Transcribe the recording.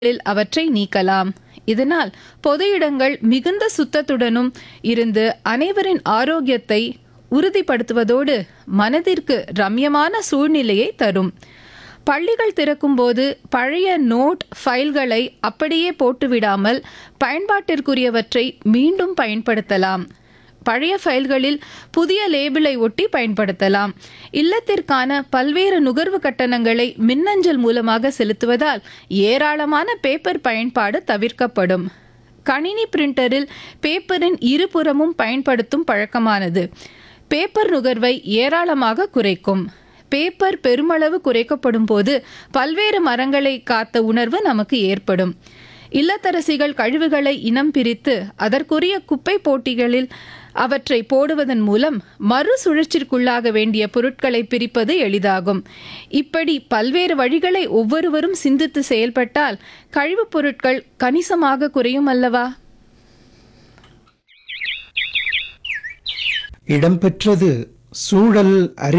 களில் அவற்றை நீக்கலாம் இதனால் பொது இடங்கள் மிகுந்த சுத்தத்துடனும் இருந்து அனைவரின் ஆரோக்கியத்தை உறுதிப்படுத்துவதோடு மனதிற்கு ரம்யமான சூழ்நிலையை தரும் பள்ளிகள் திறக்கும்போது பழைய நோட் ஃபைல்களை அப்படியே போட்டுவிடாமல் பயன்பாட்டிற்குரியவற்றை மீண்டும் பயன்படுத்தலாம் பழைய ஃபைல்களில் புதிய லேபிளை ஒட்டி பயன்படுத்தலாம் இல்லத்திற்கான பல்வேறு நுகர்வு கட்டணங்களை மின்னஞ்சல் மூலமாக செலுத்துவதால் ஏராளமான பேப்பர் பயன்பாடு தவிர்க்கப்படும் கணினி பிரிண்டரில் பேப்பரின் இருபுறமும் பயன்படுத்தும் பழக்கமானது பேப்பர் நுகர்வை ஏராளமாக குறைக்கும் பேப்பர் பெருமளவு குறைக்கப்படும் போது பல்வேறு மரங்களை காத்த உணர்வு நமக்கு ஏற்படும் இல்லத்தரசிகள் கழிவுகளை இனம் பிரித்து அதற்குரிய குப்பை போட்டிகளில் அவற்றை போடுவதன் மூலம் மறுசுழற்சிற்குள்ளாக வேண்டிய பொருட்களை பிரிப்பது எளிதாகும் இப்படி பல்வேறு வழிகளை ஒவ்வொருவரும் சிந்தித்து செயல்பட்டால் கழிவுப் பொருட்கள் கணிசமாக குறையும் அல்லவா இடம்பெற்றது சூழல் அறி